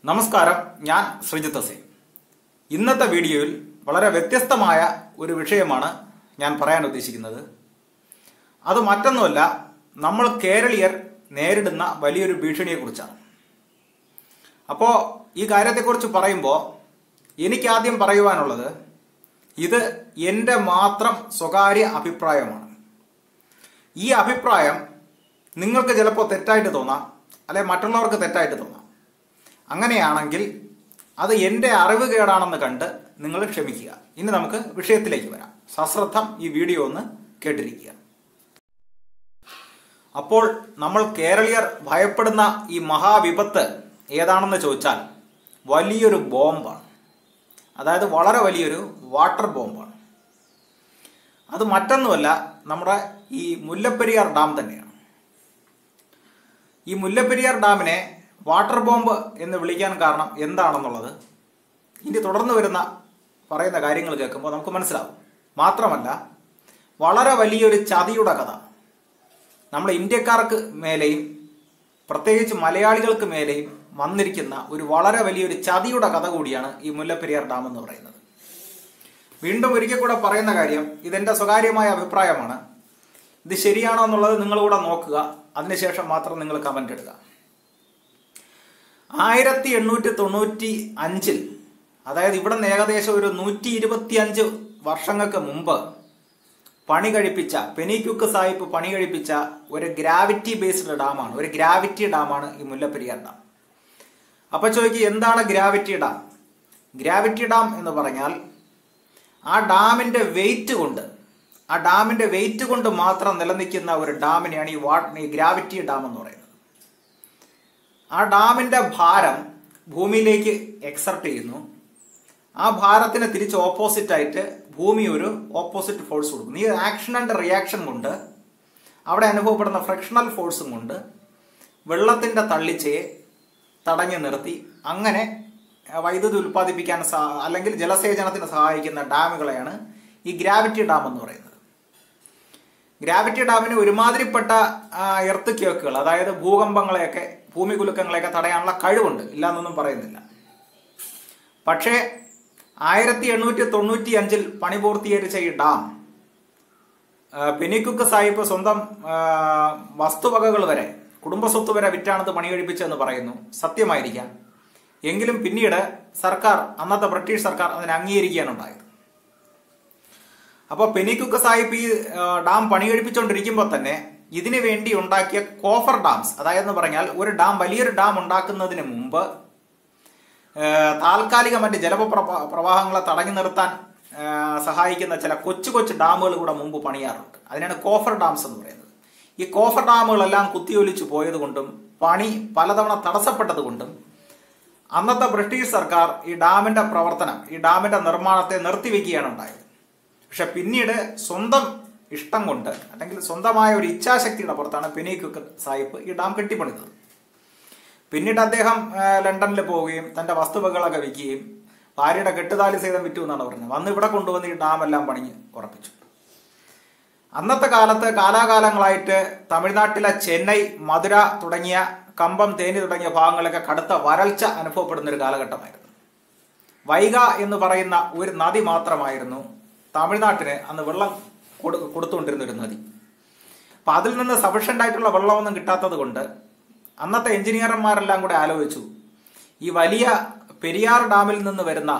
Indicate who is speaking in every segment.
Speaker 1: നമസ്കാരം ഞാൻ ശ്രീജിത്ത് സി ഇന്നത്തെ വീഡിയോയിൽ വളരെ വ്യത്യസ്തമായ ഒരു വിഷയമാണ് ഞാൻ പറയാൻ ഉദ്ദേശിക്കുന്നത് അത് മറ്റൊന്നുമല്ല നമ്മൾ കേരളീയർ നേരിടുന്ന വലിയൊരു ഭീഷണിയെക്കുറിച്ചാണ് അപ്പോൾ ഈ കാര്യത്തെക്കുറിച്ച് പറയുമ്പോൾ എനിക്കാദ്യം പറയുവാനുള്ളത് ഇത് എൻ്റെ മാത്രം സ്വകാര്യ അഭിപ്രായമാണ് ഈ അഭിപ്രായം നിങ്ങൾക്ക് ചിലപ്പോൾ തെറ്റായിട്ട് തോന്നാം അല്ലെ മറ്റുള്ളവർക്ക് തെറ്റായിട്ട് തോന്നാം അങ്ങനെയാണെങ്കിൽ അത് എൻ്റെ അറിവ് കേടാണെന്ന് കണ്ട് നിങ്ങൾ ക്ഷമിക്കുക ഇനി നമുക്ക് വിഷയത്തിലേക്ക് വരാം സശ്രദ്ധം ഈ വീഡിയോ ഒന്ന് കേട്ടിരിക്കുക അപ്പോൾ നമ്മൾ കേരളീയർ ഭയപ്പെടുന്ന ഈ മഹാവിപത്ത് ഏതാണെന്ന് ചോദിച്ചാൽ വലിയൊരു ബോംബാണ് അതായത് വളരെ വലിയൊരു വാട്ടർ ബോംബാണ് അത് മറ്റൊന്നുമല്ല നമ്മുടെ ഈ മുല്ലപ്പെരിയാർ ഡാം തന്നെയാണ് ഈ മുല്ലപ്പെരിയാർ ഡാമിനെ വാട്ടർ ബോംബ് എന്ന് വിളിക്കാൻ കാരണം എന്താണെന്നുള്ളത് ഇനി തുടർന്ന് വരുന്ന പറയുന്ന കാര്യങ്ങൾ കേൾക്കുമ്പോൾ നമുക്ക് മനസ്സിലാവും മാത്രമല്ല വളരെ വലിയൊരു ചതിയുടെ കഥ നമ്മുടെ ഇന്ത്യക്കാർക്ക് മേലെയും പ്രത്യേകിച്ച് മലയാളികൾക്ക് മേലെയും വന്നിരിക്കുന്ന ഒരു വളരെ വലിയൊരു ചതിയുടെ കഥ കൂടിയാണ് ഈ മുല്ലപ്പെരിയാർ ഡാം എന്ന് പറയുന്നത് വീണ്ടും ഒരിക്കൽ കൂടെ പറയുന്ന കാര്യം ഇതെന്റെ സ്വകാര്യമായ അഭിപ്രായമാണ് ഇത് ശരിയാണോ എന്നുള്ളത് നിങ്ങൾ കൂടെ നോക്കുക അതിനുശേഷം മാത്രം നിങ്ങൾ കമന്റ് ഇടുക ആയിരത്തി എണ്ണൂറ്റി തൊണ്ണൂറ്റി അഞ്ചിൽ അതായത് ഇവിടെ നിന്ന് ഏകദേശം ഒരു നൂറ്റി ഇരുപത്തി അഞ്ച് വർഷങ്ങൾക്ക് മുമ്പ് പണി കഴിപ്പിച്ച പെനിക്യുക്ക് സാഹിബ് പണി കഴിപ്പിച്ച ഒരു ഗ്രാവിറ്റി ബേസ്ഡ് ഡാമാണ് ഒരു ഗ്രാവിറ്റി ഡാമാണ് ഈ മുല്ലപ്പെരിയാർ ഡാം അപ്പൊ ചോദിക്കുക എന്താണ് ഗ്രാവിറ്റി ഡാം ഗ്രാവിറ്റി ഡാം എന്ന് പറഞ്ഞാൽ ആ ഡാമിന്റെ വെയിറ്റ് കൊണ്ട് ആ ഡാമിന്റെ വെയിറ്റ് കൊണ്ട് മാത്രം നിലനിൽക്കുന്ന ഒരു ഡാമിനെയാണ് ഈ വാട്ട് ഈ ഗ്രാവിറ്റി ഡാം എന്ന് പറയുന്നത് ആ ഡാമിന്റെ ഭാരം ഭൂമിയിലേക്ക് എക്സർട്ട് ചെയ്യുന്നു ആ ഭാരത്തിന് തിരിച്ച് ഓപ്പോസിറ്റ് ആയിട്ട് ഭൂമി ഒരു ഓപ്പോസിറ്റ് ഫോഴ്സ് കൊടുക്കുന്നു ഈ ആക്ഷൻ ആൻഡ് റിയാക്ഷൻ കൊണ്ട് അവിടെ അനുഭവപ്പെടുന്ന ഫ്രിക്ഷണൽ ഫോഴ്സും കൊണ്ട് വെള്ളത്തിന്റെ തള്ളിച്ചയെ തടഞ്ഞു നിർത്തി അങ്ങനെ വൈദ്യുതി ഉൽപ്പാദിപ്പിക്കാൻ സാ- അല്ലെങ്കിൽ ജലസേചനത്തിന് സഹായിക്കുന്ന ഡാമുകളെയാണ് ഈ ഗ്രാവിറ്റി ഡാം എന്ന് പറയുന്നത് ഗ്രാവിറ്റി ഡാമിന് ഒരുമാതിരിപ്പെട്ട എർത്ത് ക്യോക്കുകൾ അതായത് ഭൂകമ്പങ്ങളെയൊക്കെ ഭൂമി കുലുക്കങ്ങളെയൊക്കെ തടയാനുള്ള കഴിവുണ്ട് ഇല്ല എന്നൊന്നും പറയുന്നില്ല പക്ഷേ ആയിരത്തി എണ്ണൂറ്റി തൊണ്ണൂറ്റി അഞ്ചിൽ പണി പൂർത്തീകരിച്ച ഈ ഡാം ആ, പെനിക്കുക്ക് സാഹിബ് സ്വന്തം ആ, വസ്തുവകകൾ വരെ കുടുംബസ്വത്ത് വരെ വിറ്റാണത് പണി കഴിപ്പിച്ചതെന്ന് പറയുന്നു സത്യമായിരിക്കാം എങ്കിലും പിന്നീട് സർക്കാർ അന്നത്തെ ബ്രിട്ടീഷ് സർക്കാർ അതിനെ അംഗീകരിക്കുകയാണ് ഉണ്ടായത് അപ്പോൾ പെനിക്കുക്ക് സാഹിബ് ഈ ആ, ഡാം പണി കഴിപ്പിച്ചുകൊണ്ടിരിക്കുമ്പോൾ തന്നെ ഇതിനു വേണ്ടി ഉണ്ടാക്കിയ കോഫർ ഡാംസ് അതായത് എന്ന് പറഞ്ഞാൽ ഒരു ഡാം വലിയൊരു ഡാം ഉണ്ടാക്കുന്നതിന് മുമ്പ് ആ, താൽക്കാലിക മറ്റ് ജലപ്രവാ- പ്രവാഹങ്ങളെ തടഞ്ഞു നിർത്താൻ ആ, സഹായിക്കുന്ന ചില കൊച്ചു കൊച്ചു ഡാമുകൾ കൂടെ മുമ്പ് പണിയാറുണ്ട് അതിനാണ് കോഫർ ഡാംസ് എന്ന് പറയുന്നത് ഈ കോഫർ ഡാമുകളെല്ലാം കുത്തിയൊലിച്ചു പോയതുകൊണ്ടും പണി പലതവണ തടസ്സപ്പെട്ടത് കൊണ്ടും അന്നത്തെ ബ്രിട്ടീഷ് സർക്കാർ ഈ ഡാമിന്റെ പ്രവർത്തനം ഈ ഡാമിന്റെ നിർമ്മാണത്തെ നിർത്തിവെക്കുകയാണ് ഉണ്ടായത് പക്ഷെ പിന്നീട് സ്വന്തം ഇഷ്ടം കൊണ്ട് അല്ലെങ്കിൽ സ്വന്തമായ ഒരു ഇച്ഛാശക്തിയുടെ പുറത്താണ് പെനീക്കുക്ക് സാഹിബ് ഈ ഡാം കെട്ടിപ്പണിതത് പിന്നീട് അദ്ദേഹം ആ, ലണ്ടനിൽ പോവുകയും തന്റെ വസ്തുവകളൊക്കെ വിൽക്കുകയും ഭാര്യയുടെ കെട്ടുതാലി സഹിതം വിറ്റു എന്നാണ് പറഞ്ഞത് വന്ന് ഇവിടെ കൊണ്ടുവന്ന് ഈ ഡാം എല്ലാം പണിഞ്ഞ് ഉറപ്പിച്ചു അന്നത്തെ കാലത്ത് കാലാകാലങ്ങളായിട്ട് തമിഴ്നാട്ടിലെ ചെന്നൈ മധുര തുടങ്ങിയ കമ്പം തേനി തുടങ്ങിയ ഭാഗങ്ങളിലൊക്കെ കടുത്ത വരൾച്ച അനുഭവപ്പെടുന്ന ഒരു കാലഘട്ടമായിരുന്നു വൈഗ എന്ന് പറയുന്ന ഒരു നദി മാത്രമായിരുന്നു തമിഴ്നാട്ടിന് അന്ന് വെള്ളം കൊടു കൊടുത്തുകൊണ്ടിരുന്ന ഒരു നദി അപ്പം അതിൽ നിന്ന് സഫീഷ്യൻ്റ് ആയിട്ടുള്ള വെള്ളമൊന്നും കിട്ടാത്തത് കൊണ്ട് അന്നത്തെ എഞ്ചിനീയർമാരെല്ലാം കൂടെ ആലോചിച്ചു ഈ വലിയ പെരിയാർ ഡാമിൽ നിന്ന് വരുന്ന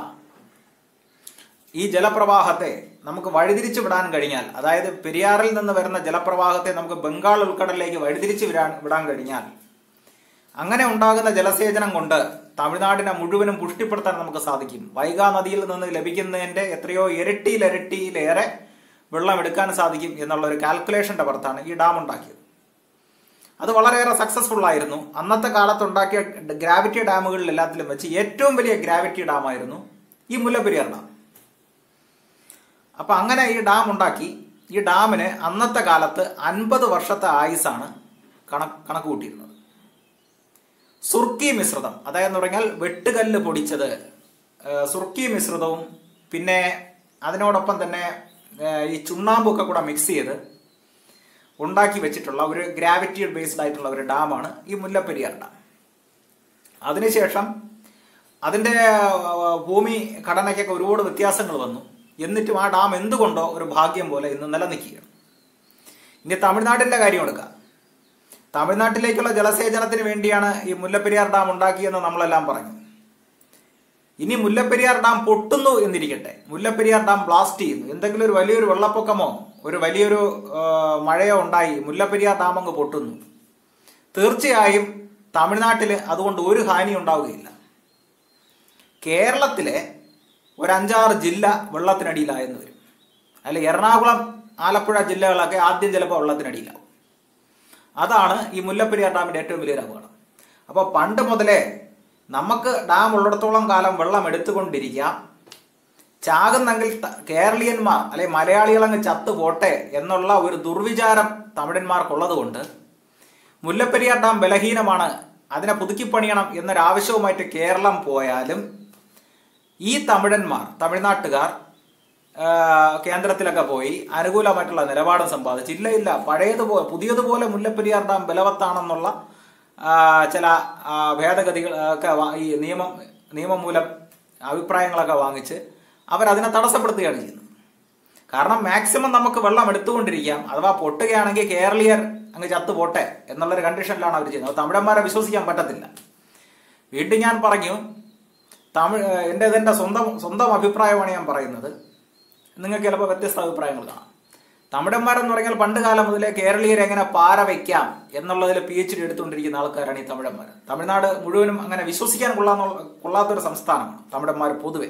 Speaker 1: ഈ ജലപ്രവാഹത്തെ നമുക്ക് വഴിതിരിച്ചു വിടാൻ കഴിഞ്ഞാൽ അതായത് പെരിയാറിൽ നിന്ന് വരുന്ന ജലപ്രവാഹത്തെ നമുക്ക് ബംഗാൾ ഉൾക്കടലിലേക്ക് വഴിതിരിച്ചു വിടാൻ വിടാൻ കഴിഞ്ഞാൽ അങ്ങനെ ഉണ്ടാകുന്ന ജലസേചനം കൊണ്ട് തമിഴ്നാടിനെ മുഴുവനും പുഷ്ടിപ്പെടുത്താൻ നമുക്ക് സാധിക്കും വൈഗാ നദിയിൽ നിന്ന് ലഭിക്കുന്നതിന്റെ എത്രയോ ഇരട്ടിയിലിരട്ടിയിലേറെ വെള്ളം എടുക്കാൻ സാധിക്കും എന്നുള്ള ഒരു കാൽക്കുലേഷന്റെ പുറത്താണ് ഈ ഡാം ഉണ്ടാക്കിയത് അത് വളരെയേറെ സക്സസ്ഫുൾ ആയിരുന്നു അന്നത്തെ കാലത്ത് ഉണ്ടാക്കിയ ഗ്രാവിറ്റി ഡാമുകളിൽ എല്ലാത്തിലും വെച്ച് ഏറ്റവും വലിയ ഗ്രാവിറ്റി ഡാമായിരുന്നു ഈ മുല്ലപ്പെരിയാർ ഡാം അപ്പൊ അങ്ങനെ ഈ ഡാം ഉണ്ടാക്കി ഈ ഡാമിന് അന്നത്തെ കാലത്ത് അൻപത് വർഷത്തെ ആയുസാണ് കണക്ക് കണക്ക് കൂട്ടിയിരുന്നത് സുർക്കി മിശ്രിതം അതായത് പറഞ്ഞാൽ വെട്ടുകല്ല് പൊടിച്ചത് ഏഹ് സുർക്കി മിശ്രിതവും പിന്നെ അതിനോടൊപ്പം തന്നെ ഏഹ് ഈ ചുണ്ണാമ്പൊക്കെ കൂടെ മിക്സ് ചെയ്ത് ഉണ്ടാക്കി വെച്ചിട്ടുള്ള ഒരു ഗ്രാവിറ്റി ബേസ്ഡ് ആയിട്ടുള്ള ഒരു ഡാമാണ് ഈ മുല്ലപ്പെരിയാർ ഡാം അതിനുശേഷം അതിൻ്റെ ആ, ഭൂമി ഘടനയ്ക്കൊക്കെ ഒരുപാട് വ്യത്യാസങ്ങൾ വന്നു എന്നിട്ടും ആ ഡാം എന്തുകൊണ്ടോ ഒരു ഭാഗ്യം പോലെ ഇന്ന് നിലനിൽക്കുകയാണ് ഇനി തമിഴ്നാട്ടിൻ്റെ കാര്യം എടുക്കാം തമിഴ്നാട്ടിലേക്കുള്ള ജലസേചനത്തിന് വേണ്ടിയാണ് ഈ മുല്ലപ്പെരിയാർ ഡാം ഉണ്ടാക്കിയെന്ന് നമ്മളെല്ലാം പറഞ്ഞു ഇനി മുല്ലപ്പെരിയാർ ഡാം പൊട്ടുന്നു എന്നിരിക്കട്ടെ മുല്ലപ്പെരിയാർ ഡാം ബ്ലാസ്റ്റ് ചെയ്യുന്നു എന്തെങ്കിലും ഒരു വലിയൊരു വെള്ളപ്പൊക്കമോ ഒരു വലിയൊരു ആ, മഴയോ ഉണ്ടായി മുല്ലപ്പെരിയാർ ഡാം അങ്ങ് പൊട്ടുന്നു തീർച്ചയായും തമിഴ്നാട്ടിൽ അതുകൊണ്ട് ഒരു ഹാനി ഉണ്ടാവുകയില്ല കേരളത്തിലെ ഒരു അഞ്ചാറ് ജില്ല വെള്ളത്തിനടിയിലായെന്ന് വരും അല്ല എറണാകുളം ആലപ്പുഴ ജില്ലകളൊക്കെ ആദ്യം ചിലപ്പോൾ വെള്ളത്തിനടിയിലാവും അതാണ് ഈ മുല്ലപ്പെരിയാർ ഡാമിന്റെ ഏറ്റവും വലിയൊരു അപകടം അപ്പോൾ പണ്ട് മുതലേ നമുക്ക് ഡാം ഉള്ളിടത്തോളം കാലം വെള്ളം എടുത്തുകൊണ്ടിരിക്കാം ചാകുന്നെങ്കിൽ ത- കേരളീയന്മാർ അല്ലെ മലയാളികളങ്ങ് ചത്തു പോട്ടെ എന്നുള്ള ഒരു ദുർവിചാരം തമിഴന്മാർക്കുള്ളത് കൊണ്ട് മുല്ലപ്പെരിയാർ ഡാം ബലഹീനമാണ് അതിനെ പുതുക്കിപ്പണിയണം എന്നൊരാവശ്യവുമായിട്ട് കേരളം പോയാലും ഈ തമിഴന്മാർ തമിഴ്നാട്ടുകാർ ആ, കേന്ദ്രത്തിലൊക്കെ പോയി അനുകൂലമായിട്ടുള്ള നിലപാടും സമ്പാദിച്ചു ഇല്ല ഇല്ല പഴയതുപോലെ പുതിയതുപോലെ മുല്ലപ്പെരിയാർ ഡാം ബലവത്താണെന്നുള്ള ആ, ചില ആ, ഭേദഗതികൾ ഒക്കെ വാ- ഈ നിയമം നിയമം മൂലം അഭിപ്രായങ്ങളൊക്കെ വാങ്ങിച്ച് അവരതിനെ തടസ്സപ്പെടുത്തുകയാണ് ചെയ്യുന്നത് കാരണം മാക്സിമം നമുക്ക് വെള്ളം എടുത്തുകൊണ്ടിരിക്കാം അഥവാ പൊട്ടുകയാണെങ്കിൽ കേരളീയർ അങ്ങ് ചത്തു പോട്ടെ എന്നുള്ളൊരു കണ്ടീഷനിലാണ് അവർ ചെയ്യുന്നത് അത് തമിഴന്മാരെ വിശ്വസിക്കാൻ പറ്റത്തില്ല വീണ്ടും ഞാൻ പറഞ്ഞു തമിഴ് എൻ്റെ ഇതെൻ്റെ സ്വന്തം സ്വന്തം അഭിപ്രായമാണ് ഞാൻ പറയുന്നത് നിങ്ങൾക്ക് ചിലപ്പോൾ വ്യത്യസ്ത അഭിപ്രായങ്ങൾ കാണാം തമിഴന്മാരെന്ന് പറഞ്ഞാൽ പണ്ട് കാലം മുതലേ കേരളീയരെ എങ്ങനെ പാര വയ്ക്കാം എന്നുള്ളതിൽ പി എച്ച് ഡി എടുത്തുകൊണ്ടിരിക്കുന്ന ആൾക്കാരാണ് ഈ തമിഴന്മാർ തമിഴ്നാട് മുഴുവനും അങ്ങനെ വിശ്വസിക്കാൻ കൊള്ളാന്നുള്ള കൊള്ളാത്തൊരു സംസ്ഥാനമാണ് തമിഴന്മാർ പൊതുവെ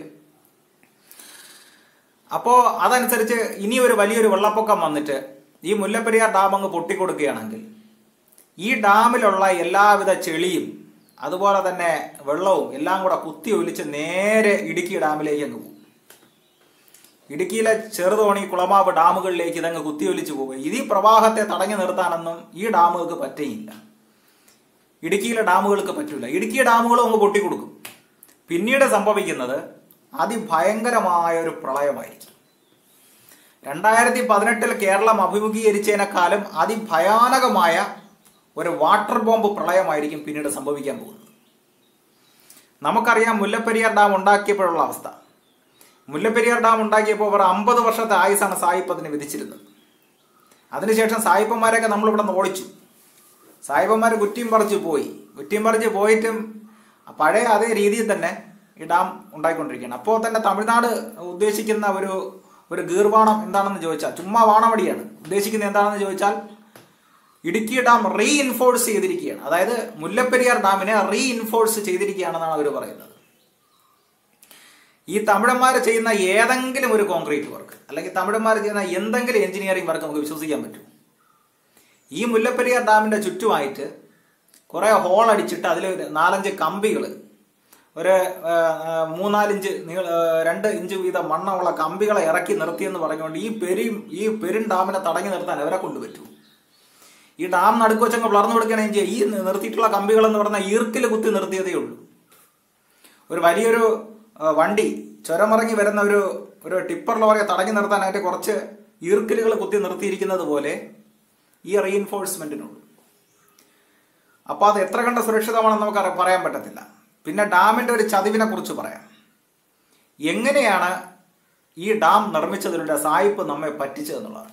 Speaker 1: അപ്പോൾ അതനുസരിച്ച് ഇനി ഒരു വലിയൊരു വെള്ളപ്പൊക്കം വന്നിട്ട് ഈ മുല്ലപ്പെരിയാർ ഡാം അങ്ങ് പൊട്ടിക്കൊടുക്കുകയാണെങ്കിൽ ഈ ഡാമിലുള്ള എല്ലാവിധ ചെളിയും അതുപോലെ തന്നെ വെള്ളവും എല്ലാം കൂടെ കുത്തി ഒലിച്ച് നേരെ ഇടുക്കി ഡാമിലേക്ക് അങ്ങ് പോകും ഇടുക്കിയിലെ ചെറുതോണി കുളമാവ് ഡാമുകളിലേക്ക് ഇതങ്ങ് കുത്തിയൊലിച്ചു പോകും ഇത് ഈ പ്രവാഹത്തെ തടഞ്ഞു നിർത്താനൊന്നും ഈ ഡാമുകൾക്ക് പറ്റുകയില്ല ഇടുക്കിയിലെ ഡാമുകൾക്ക് പറ്റില്ല ഇടുക്കി ഡാമുകളും അങ്ങ് പൊട്ടിക്കൊടുക്കും പിന്നീട് സംഭവിക്കുന്നത് അതിഭയങ്കരമായ ഒരു പ്രളയമായിരിക്കും രണ്ടായിരത്തി പതിനെട്ടിൽ കേരളം അഭിമുഖീകരിച്ചതിനേക്കാളും അതിഭയാനകമായ ഒരു വാട്ടർ ബോംബ് പ്രളയമായിരിക്കും പിന്നീട് സംഭവിക്കാൻ പോകുന്നത് നമുക്കറിയാം മുല്ലപ്പെരിയാർ ഡാം ഉണ്ടാക്കിയപ്പോഴുള്ള അവസ്ഥ മുല്ലപ്പെരിയാർ ഡാം ഉണ്ടാക്കിയപ്പോൾ അവർ അമ്പത് വർഷത്തെ ആയുസാണ് സായിപ്പ് അതിന് വിധിച്ചിരുന്നത് അതിനുശേഷം സായിപ്പന്മാരെയൊക്കെ നമ്മളിവിടെ നിന്ന് ഓടിച്ചു സായിപ്പന്മാർ കുറ്റിയും പറിച്ച് പോയി കുറ്റിയും പറിച്ച് പോയിട്ടും പഴയ അതേ രീതിയിൽ തന്നെ ഈ ഡാം ഉണ്ടായിക്കൊണ്ടിരിക്കുകയാണ് അപ്പോൾ തന്നെ തമിഴ്നാട് ഉദ്ദേശിക്കുന്ന ഒരു ഒരു ഗീർവാണം എന്താണെന്ന് ചോദിച്ചാൽ ചുമ്മാ വാണമടിയാണ് ഉദ്ദേശിക്കുന്നത് എന്താണെന്ന് ചോദിച്ചാൽ ഇടുക്കി ഡാം റീഇൻഫോഴ്സ് ചെയ്തിരിക്കുകയാണ് അതായത് മുല്ലപ്പെരിയാർ ഡാമിനെ റീഇൻഫോഴ്സ് ചെയ്തിരിക്കുകയാണെന്നാണ് അവർ പറയുന്നത് ഈ തമിഴന്മാർ ചെയ്യുന്ന ഏതെങ്കിലും ഒരു കോൺക്രീറ്റ് വർക്ക് അല്ലെങ്കിൽ തമിഴന്മാർ ചെയ്യുന്ന എന്തെങ്കിലും എഞ്ചിനീയറിംഗ് വർക്ക് നമുക്ക് വിശ്വസിക്കാൻ പറ്റും ഈ മുല്ലപ്പെരിയാർ ഡാമിന്റെ ചുറ്റുമായിട്ട് കുറേ ഹോൾ അടിച്ചിട്ട് അതിൽ നാലഞ്ച് കമ്പികൾ ഒരു ആ, ആ, മൂന്നാലിഞ്ച് നീള ആ, രണ്ട് ഇഞ്ച് വീതം മണ്ണമുള്ള കമ്പികളെ ഇറക്കി നിർത്തിയെന്ന് പറഞ്ഞുകൊണ്ട് ഈ പെരി ഈ പെരും ഡാമിനെ തടഞ്ഞു നിർത്താൻ അവരെ കൊണ്ട് പറ്റൂ ഈ ഡാം നടുക്ക് വെച്ചങ്ങ് വളർന്നു കൊടുക്കുകയാണെങ്കിൽ ചെയ്യ- ഈ നിർത്തിയിട്ടുള്ള കമ്പികൾ എന്ന് പറഞ്ഞാൽ ഈർക്കിൽ കുത്തി നിർത്തിയതേ ഉള്ളൂ ഒരു വലിയൊരു ആ, വണ്ടി ചുരമിറങ്ങി വരുന്ന ഒരു ഒരു ടിപ്പർ ലോറിയെ തടഞ്ഞു നിർത്താനായിട്ട് കുറച്ച് ഈർക്കിലുകൾ കുത്തി നിർത്തിയിരിക്കുന്നത് പോലെ ഈ റീഇൻഫോഴ്സ്മെന്റിനുള്ളൂ അപ്പോൾ അത് എത്ര കണ്ട് സുരക്ഷിതമാണെന്ന് നമുക്ക് അറി- പറയാൻ പറ്റത്തില്ല പിന്നെ ഡാമിന്റെ ഒരു ചതിവിനെ കുറിച്ച് പറയാം എങ്ങനെയാണ് ഈ ഡാം നിർമ്മിച്ചതിലൂടെ സായിപ്പ് നമ്മെ പറ്റിച്ചതെന്നുള്ളതാണ്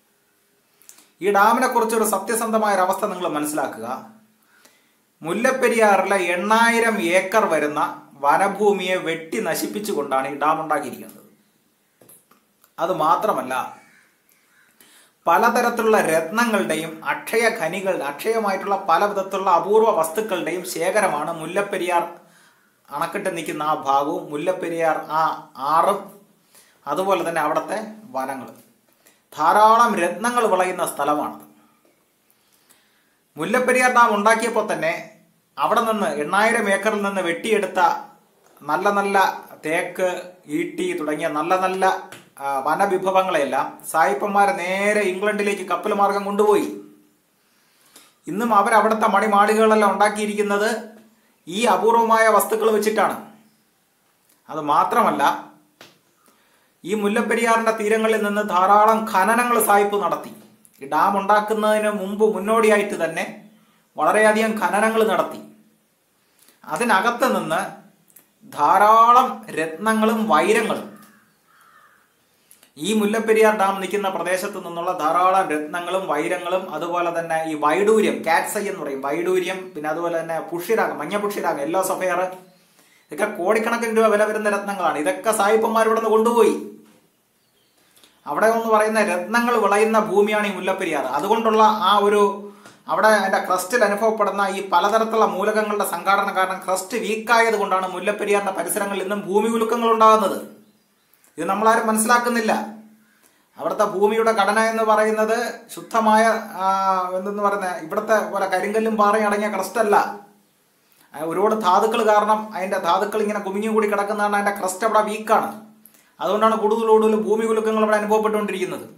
Speaker 1: ഈ ഡാമിനെ കുറിച്ച് ഒരു സത്യസന്ധമായ ഒരു അവസ്ഥ നിങ്ങൾ മനസ്സിലാക്കുക മുല്ലപ്പെരിയാറിലെ എണ്ണായിരം ഏക്കർ വരുന്ന വനഭൂമിയെ വെട്ടി നശിപ്പിച്ചുകൊണ്ടാണ് ഈ ഡാം ഉണ്ടാക്കിയിരിക്കുന്നത് അത് മാത്രമല്ല പലതരത്തിലുള്ള രത്നങ്ങളുടെയും അക്ഷയ ഖനികളുടെ അക്ഷയമായിട്ടുള്ള പല വിധത്തിലുള്ള അപൂർവ വസ്തുക്കളുടെയും ശേഖരമാണ് മുല്ലപ്പെരിയാർ അണക്കെട്ട് നിൽക്കുന്ന ആ ഭാഗവും മുല്ലപ്പെരിയാർ ആ ആറും അതുപോലെ തന്നെ അവിടുത്തെ വനങ്ങൾ ധാരാളം രത്നങ്ങൾ വിളയുന്ന സ്ഥലമാണത് മുല്ലപ്പെരിയാർ ഡാം ഉണ്ടാക്കിയപ്പോൾ തന്നെ അവിടെ നിന്ന് എണ്ണായിരം ഏക്കറിൽ നിന്ന് വെട്ടിയെടുത്ത നല്ല നല്ല തേക്ക് ഈട്ടി തുടങ്ങിയ നല്ല നല്ല ആ, വനവിഭവങ്ങളെല്ലാം സായിപ്പന്മാരെ നേരെ ഇംഗ്ലണ്ടിലേക്ക് കപ്പൽ മാർഗം കൊണ്ടുപോയി ഇന്നും അവർ അവിടുത്തെ മണിമാളികളെല്ലാം ഉണ്ടാക്കിയിരിക്കുന്നത് ഈ അപൂർവമായ വസ്തുക്കൾ വെച്ചിട്ടാണ് അത് മാത്രമല്ല ഈ മുല്ലപ്പെരിയാറിന്റെ തീരങ്ങളിൽ നിന്ന് ധാരാളം ഖനനങ്ങൾ സായിപ്പ് നടത്തി ഈ ഡാം ഉണ്ടാക്കുന്നതിന് മുമ്പ് മുന്നോടിയായിട്ട് തന്നെ വളരെയധികം ഖനനങ്ങൾ നടത്തി അതിനകത്ത് നിന്ന് ധാരാളം രത്നങ്ങളും വൈരങ്ങളും ഈ മുല്ലപ്പെരിയാർ ഡാം നിൽക്കുന്ന പ്രദേശത്ത് നിന്നുള്ള ധാരാളം രത്നങ്ങളും വൈരങ്ങളും അതുപോലെ തന്നെ ഈ വൈഡൂര്യം കാറ്റ്സൈ എന്ന് പറയും വൈഡൂര്യം പിന്നെ അതുപോലെ തന്നെ പുഷ്യരാഗം മഞ്ഞ പുഷ്യരാഗം യെല്ലോ സഫയർ ഇതൊക്കെ കോടിക്കണക്കിന് രൂപ വില വരുന്ന രത്നങ്ങളാണ് ഇതൊക്കെ സായിപ്പന്മാർ ഇവിടെ നിന്ന് കൊണ്ടുപോയി അവിടെ എന്ന് പറയുന്ന രത്നങ്ങൾ വിളയുന്ന ഭൂമിയാണ് ഈ മുല്ലപ്പെരിയാർ അതുകൊണ്ടുള്ള ആ ഒരു അവിടെ അതിന്റെ ക്രസ്റ്റിൽ അനുഭവപ്പെടുന്ന ഈ പലതരത്തിലുള്ള മൂലകങ്ങളുടെ സംഘാടന കാരണം ക്രസ്റ്റ് വീക്കായത് കൊണ്ടാണ് മുല്ലപ്പെരിയാറിന്റെ പരിസരങ്ങളിൽ ഇന്നും ഭൂമി കുലുക്കങ്ങൾ ഉണ്ടാകുന്നത് ഇത് നമ്മളാരും മനസ്സിലാക്കുന്നില്ല അവിടുത്തെ ഭൂമിയുടെ ഘടന എന്ന് പറയുന്നത് ശുദ്ധമായ ആ, എന്തെന്ന് പറയുന്ന ഇവിടുത്തെ പോലെ കരിങ്കല്ലും പാറയും അടങ്ങിയ ക്രസ്റ്റ് അല്ല ആ, ഒരുപാട് ധാതുക്കൾ കാരണം അതിന്റെ ധാതുക്കൾ ഇങ്ങനെ കുമിഞ്ഞു കൂടി കിടക്കുന്നതാണ് അതിന്റെ ക്രസ്റ്റ് അവിടെ വീക്കാണ് അതുകൊണ്ടാണ് കൂടുതൽ കൂടുതൽ ഭൂമി കുലുക്കങ്ങൾ ഇവിടെ അനുഭവപ്പെട്ടുകൊണ്ടിരിക്കുന്നത്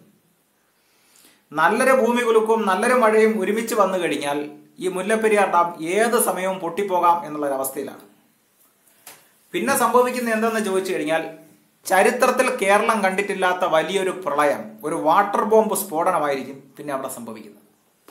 Speaker 1: നല്ലൊരു ഭൂമി കുലുക്കവും നല്ലൊരു മഴയും ഒരുമിച്ച് വന്നു കഴിഞ്ഞാൽ ഈ മുല്ലപ്പെരിയാർ ഡാം ഏത് സമയവും പൊട്ടിപ്പോകാം എന്നുള്ള ഒരു അവസ്ഥയിലാണ് പിന്നെ സംഭവിക്കുന്നത് എന്തെന്ന് ചോദിച്ചു കഴിഞ്ഞാൽ ചരിത്രത്തിൽ കേരളം കണ്ടിട്ടില്ലാത്ത വലിയൊരു പ്രളയം ഒരു വാട്ടർ ബോംബ് സ്ഫോടനമായിരിക്കും പിന്നെ അവിടെ സംഭവിക്കുന്നത്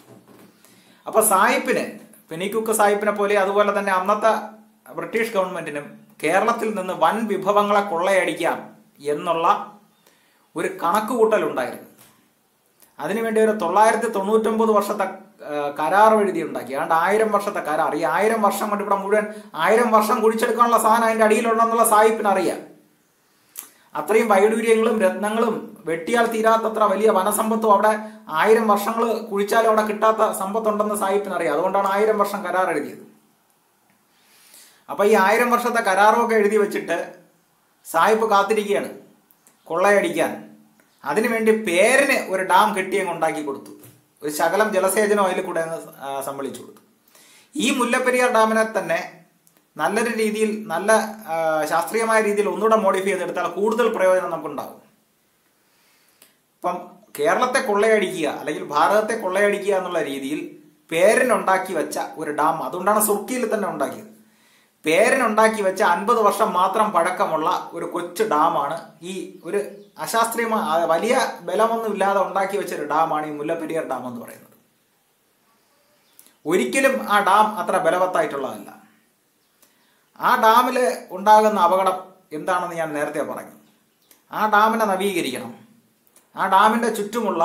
Speaker 1: അപ്പൊ സായിപ്പിന് പെനിക്കുക്ക് സായിപ്പിനെ പോലെ അതുപോലെ തന്നെ അന്നത്തെ ബ്രിട്ടീഷ് ഗവൺമെന്റിനും കേരളത്തിൽ നിന്ന് വൻ വിഭവങ്ങളെ കൊള്ളയടിക്കാം എന്നുള്ള ഒരു കണക്കുകൂട്ടൽ ഉണ്ടായിരുന്നു അതിനുവേണ്ടി ഒരു തൊള്ളായിരത്തി തൊണ്ണൂറ്റൊമ്പത് വർഷത്തെ ആ, കരാർ എഴുതി ഉണ്ടാക്കി ഏതാണ്ട് ആയിരം വർഷത്തെ കരാർ ഈ ആയിരം വർഷം കൊണ്ട് ഇവിടെ മുഴുവൻ ആയിരം വർഷം കുഴിച്ചെടുക്കാനുള്ള സാധനം അതിന്റെ അടിയിലുണ്ടെന്നുള്ള സായിപ്പിന് അറിയാം അത്രയും വൈഡൂര്യങ്ങളും രത്നങ്ങളും വെട്ടിയാൽ തീരാത്തത്ര വലിയ വനസമ്പത്തും അവിടെ ആയിരം വർഷങ്ങൾ കുഴിച്ചാലും അവിടെ കിട്ടാത്ത സമ്പത്തുണ്ടെന്ന് സായിപ്പിന് അറിയാം അതുകൊണ്ടാണ് ആയിരം വർഷം കരാർ എഴുതിയത് അപ്പൊ ഈ ആയിരം വർഷത്തെ കരാറൊക്കെ എഴുതി വെച്ചിട്ട് സായിപ്പ് കാത്തിരിക്കുകയാണ് കൊള്ളയടിക്കാൻ അതിനുവേണ്ടി പേരിന് ഒരു ഡാം കെട്ടിയങ്ങ് ഉണ്ടാക്കി കൊടുത്തു ഒരു ശകലം ജലസേചനം അതിൽ കൂടെ അങ്ങ് ആ, സമ്മളിച്ചു കൊടുത്തു ഈ മുല്ലപ്പെരിയാർ ഡാമിനെ തന്നെ നല്ലൊരു രീതിയിൽ നല്ല ആ, ശാസ്ത്രീയമായ രീതിയിൽ ഒന്നുകൂടെ മോഡിഫൈ ചെയ്തെടുത്താൽ കൂടുതൽ പ്രയോജനം നമുക്കുണ്ടാകും ഇപ്പം കേരളത്തെ കൊള്ളയടിക്കുക അല്ലെങ്കിൽ ഭാരതത്തെ കൊള്ളയടിക്കുക എന്നുള്ള രീതിയിൽ പേരിനുണ്ടാക്കി വെച്ച ഒരു ഡാം അതുകൊണ്ടാണ് സുർക്കിയിൽ തന്നെ ഉണ്ടാക്കിയത് പേരിനുണ്ടാക്കി വെച്ച അൻപത് വർഷം മാത്രം പഴക്കമുള്ള ഒരു കൊച്ചു ഡാമാണ് ഈ ഒരു അശാസ്ത്രീയമായ ആ, വലിയ ബലമൊന്നും ഇല്ലാതെ ഉണ്ടാക്കി വെച്ച ഒരു ഡാമാണ് ഈ മുല്ലപ്പെരിയാർ ഡാം എന്ന് പറയുന്നത് ഒരിക്കലും ആ ഡാം അത്ര ബലവത്തായിട്ടുള്ളതല്ല ആ ഡാമിൽ ഉണ്ടാകുന്ന അപകടം എന്താണെന്ന് ഞാൻ നേരത്തെ പറഞ്ഞു ആ ഡാമിനെ നവീകരിക്കണം ആ ഡാമിന്റെ ചുറ്റുമുള്ള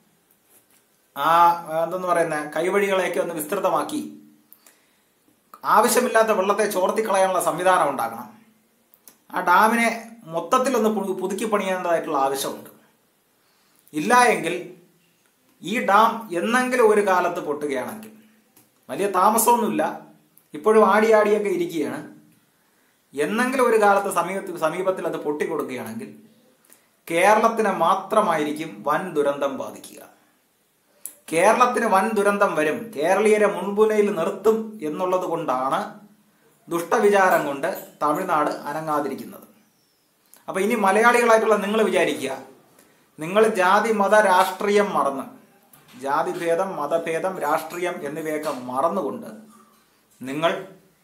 Speaker 1: ആ എന്തെന്ന് പറയുന്ന കൈവഴികളെയൊക്കെ ഒന്ന് വിസ്തൃതമാക്കി ആവശ്യമില്ലാത്ത വെള്ളത്തെ ചോർത്തിക്കളയാനുള്ള സംവിധാനം ഉണ്ടാക്കണം ആ ഡാമിനെ മൊത്തത്തിലൊന്ന് പു- പുതുക്കി പണിയേണ്ടതായിട്ടുള്ള ആവശ്യമുണ്ട് ഇല്ല എങ്കിൽ ഈ ഡാം എന്നെങ്കിലും ഒരു കാലത്ത് പൊട്ടുകയാണെങ്കിൽ വലിയ താമസമൊന്നുമില്ല ഇപ്പോഴും ആടി ആടിയൊക്കെ ഇരിക്കുകയാണ് എന്നെങ്കിലും ഒരു കാലത്ത് സമീപത്തിൽ സമീപത്തിൽ അത് പൊട്ടിക്കൊടുക്കുകയാണെങ്കിൽ കേരളത്തിന് മാത്രമായിരിക്കും വൻ ദുരന്തം ബാധിക്കുക കേരളത്തിന് വൻ ദുരന്തം വരും കേരളീയരെ മുൻപുനയിൽ നിർത്തും എന്നുള്ളത് കൊണ്ടാണ് ദുഷ്ടവിചാരം കൊണ്ട് തമിഴ്നാട് അനങ്ങാതിരിക്കുന്നത് അപ്പൊ ഇനി മലയാളികളായിട്ടുള്ള നിങ്ങൾ വിചാരിക്കുക നിങ്ങൾ ജാതി മത രാഷ്ട്രീയം മറന്ന് ജാതിഭേദം മതഭേദം രാഷ്ട്രീയം എന്നിവയൊക്കെ മറന്നുകൊണ്ട് നിങ്ങൾ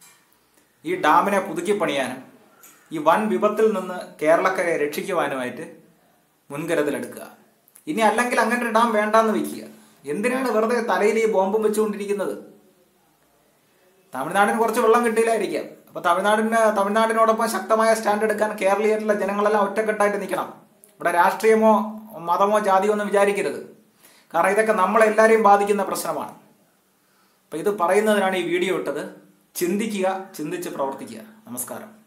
Speaker 1: ഈ ഡാമിനെ പുതുക്കി പണിയാനും ഈ വൻ വിപത്തിൽ നിന്ന് കേരളക്കരെ രക്ഷിക്കുവാനുമായിട്ട് മുൻകരുതലെടുക്കുക ഇനി അല്ലെങ്കിൽ അങ്ങനെ ഒരു ഡാം വേണ്ടാന്ന് വെക്കുക എന്തിനാണ് വെറുതെ തലയിൽ ഈ ബോംബും വെച്ചുകൊണ്ടിരിക്കുന്നത് തമിഴ്നാടിന് കുറച്ച് വെള്ളം കിട്ടിയില്ലായിരിക്കാം അപ്പൊ തമിഴ്നാടിന് തമിഴ്നാടിനോടൊപ്പം ശക്തമായ സ്റ്റാൻഡ് എടുക്കാൻ കേരളീയരിലെ ജനങ്ങളെല്ലാം ഒറ്റക്കെട്ടായിട്ട് നിൽക്കണം ഇവിടെ രാഷ്ട്രീയമോ മതമോ ജാതിയോ ഒന്നും വിചാരിക്കരുത് കാരണം ഇതൊക്കെ നമ്മളെല്ലാവരെയും ബാധിക്കുന്ന പ്രശ്നമാണ് അപ്പൊ ഇത് പറയുന്നതിനാണ് ഈ വീഡിയോ ഇട്ടത് ചിന്തിക്കുക ചിന്തിച്ച് പ്രവർത്തിക്കുക നമസ്കാരം